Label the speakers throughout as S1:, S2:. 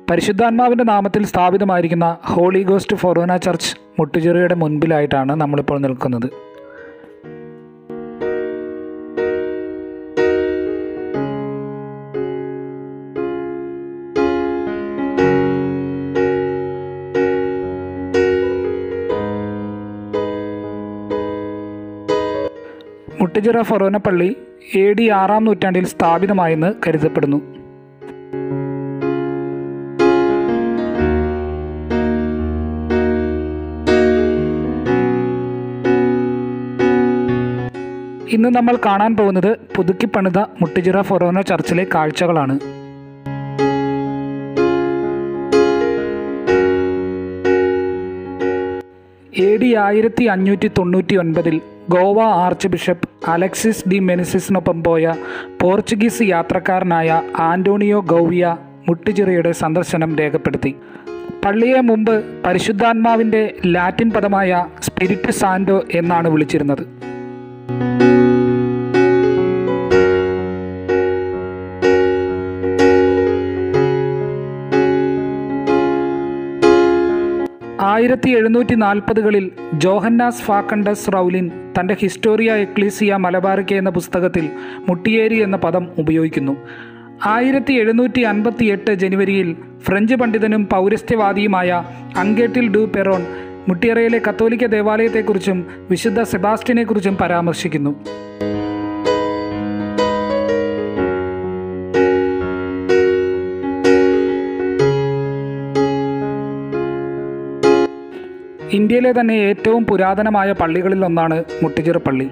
S1: പരിശുദ്ധാത്മാവിൻ്റെ നാമത്തിൽ സ്ഥാപിതമായിരിക്കുന്ന ഹോളി ഗോസ്റ്റ് ഫൊറോന ചർച്ച് മുട്ടുചിറയുടെ മുൻപിലായിട്ടാണ് നമ്മളിപ്പോൾ നിൽക്കുന്നത് മുട്ടുചിറ ഫൊറോന പള്ളി എ ഡി ആറാം നൂറ്റാണ്ടിൽ സ്ഥാപിതമായെന്ന് കരുതപ്പെടുന്നു ഇന്ന് നമ്മൾ കാണാൻ പോകുന്നത് പുതുക്കി പണിത മുട്ടുചിറ ഫൊറോന ചർച്ചിലെ കാഴ്ചകളാണ് എ ഡി ആയിരത്തി അഞ്ഞൂറ്റി തൊണ്ണൂറ്റി ഒൻപതിൽ Goa archbishop Alexis de മെനിസിസിനൊപ്പം പോയ പോർച്ചുഗീസ് യാത്രക്കാരനായ ആന്റോണിയോ ഗൗവിയ മുട്ടുചിറയുടെ സന്ദർശനം രേഖപ്പെടുത്തി പള്ളിയെ മുമ്പ് പരിശുദ്ധാത്മാവിൻ്റെ ലാറ്റിൻ പദമായ സ്പിരിറ്റ് സാൻഡോ എന്നാണ് വിളിച്ചിരുന്നത് ആയിരത്തി എഴുന്നൂറ്റി നാൽപ്പതുകളിൽ ജോഹന്നാസ് ഫാക്കണ്ടസ് റൗലിൻ തൻ്റെ ഹിസ്റ്റോറിയ എക്ലീസിയ മലബാറിക്ക എന്ന പുസ്തകത്തിൽ മുട്ടിയേരി എന്ന പദം ഉപയോഗിക്കുന്നു ആയിരത്തി എഴുന്നൂറ്റി അൻപത്തി എട്ട് ജനുവരിയിൽ ഫ്രഞ്ച് പണ്ഡിതനും പൗരസ്ത്യവാദിയുമായ അങ്കേട്ടിൽ ഡു പെറോൺ മുട്ടിയറയിലെ കത്തോലിക്ക ദേവാലയത്തെക്കുറിച്ചും വിശുദ്ധ സെബാസ്റ്റിനെക്കുറിച്ചും പരാമർശിക്കുന്നു ഇന്ത്യയിലെ തന്നെ ഏറ്റവും പുരാതനമായ പള്ളികളിൽ ഒന്നാണ് മുട്ടിച്ചിറ പള്ളി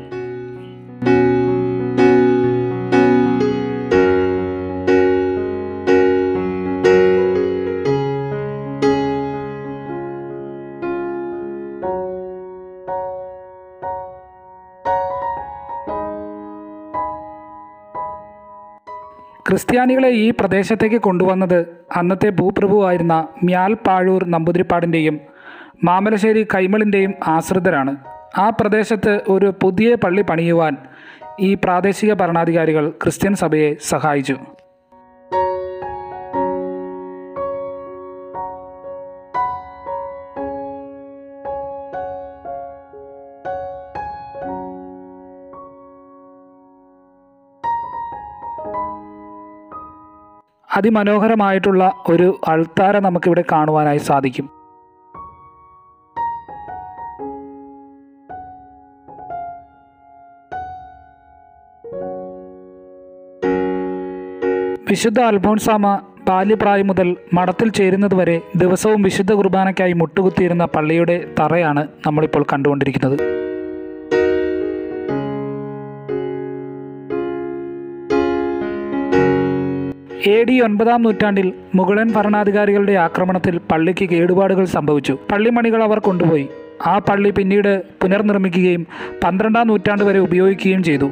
S1: ക്രിസ്ത്യാനികളെ ഈ പ്രദേശത്തേക്ക് കൊണ്ടുവന്നത് അന്നത്തെ ഭൂപ്രഭുവായിരുന്ന മ്യാൽ പാഴൂർ നമ്പൂതിരിപ്പാടിൻ്റെയും മാമലശ്ശേരി കൈമളിൻ്റെയും ആശ്രിതരാണ് ആ പ്രദേശത്ത് ഒരു പുതിയ പള്ളി പണിയുവാൻ ഈ പ്രാദേശിക ഭരണാധികാരികൾ ക്രിസ്ത്യൻ സഭയെ സഹായിച്ചു അതിമനോഹരമായിട്ടുള്ള ഒരു അൾത്താര നമുക്കിവിടെ കാണുവാനായി സാധിക്കും വിശുദ്ധ അൽഫോൺസാമ ബാല്യപ്രായം മുതൽ മഠത്തിൽ ചേരുന്നതുവരെ ദിവസവും വിശുദ്ധ കുർബാനയ്ക്കായി മുട്ടുകുത്തിയിരുന്ന പള്ളിയുടെ തറയാണ് നമ്മളിപ്പോൾ കണ്ടുകൊണ്ടിരിക്കുന്നത് എ ഡി ഒൻപതാം നൂറ്റാണ്ടിൽ മുഗളൻ ഭരണാധികാരികളുടെ ആക്രമണത്തിൽ പള്ളിക്ക് കേടുപാടുകൾ സംഭവിച്ചു പള്ളിമണികൾ അവർ കൊണ്ടുപോയി ആ പള്ളി പിന്നീട് പുനർനിർമ്മിക്കുകയും പന്ത്രണ്ടാം നൂറ്റാണ്ട് വരെ ഉപയോഗിക്കുകയും ചെയ്തു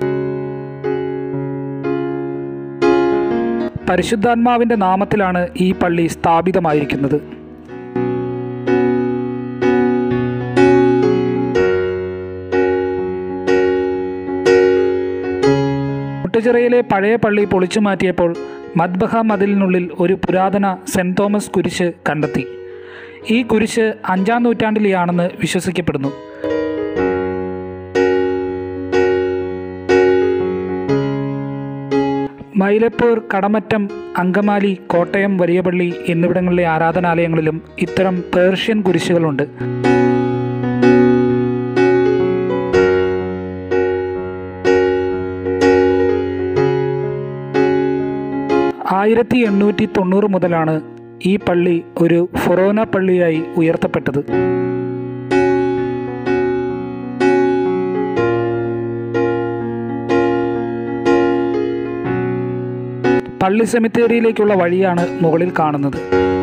S1: പരിശുദ്ധാത്മാവിൻ്റെ നാമത്തിലാണ് ഈ പള്ളി സ്ഥാപിതമായിരിക്കുന്നത് മുട്ടുചിറയിലെ പഴയ പള്ളി പൊളിച്ചു മാറ്റിയപ്പോൾ മദ്ബഹ മതിലിനുള്ളിൽ ഒരു പുരാതന സെൻറ് തോമസ് കുരിശ് കണ്ടെത്തി ഈ കുരിശ് അഞ്ചാം നൂറ്റാണ്ടിലെയാണെന്ന് വിശ്വസിക്കപ്പെടുന്നു മൈലപ്പൂർ കടമറ്റം അങ്കമാലി കോട്ടയം വലിയപള്ളി എന്നിവിടങ്ങളിലെ ആരാധനാലയങ്ങളിലും ഇത്തരം പേർഷ്യൻ കുരിശുകളുണ്ട് ആയിരത്തി എണ്ണൂറ്റി തൊണ്ണൂറ് മുതലാണ് ഈ പള്ളി ഒരു ഫൊറോന പള്ളിയായി ഉയർത്തപ്പെട്ടത് പള്ളി സെമിത്തേരിയിലേക്കുള്ള വഴിയാണ് മുകളിൽ കാണുന്നത്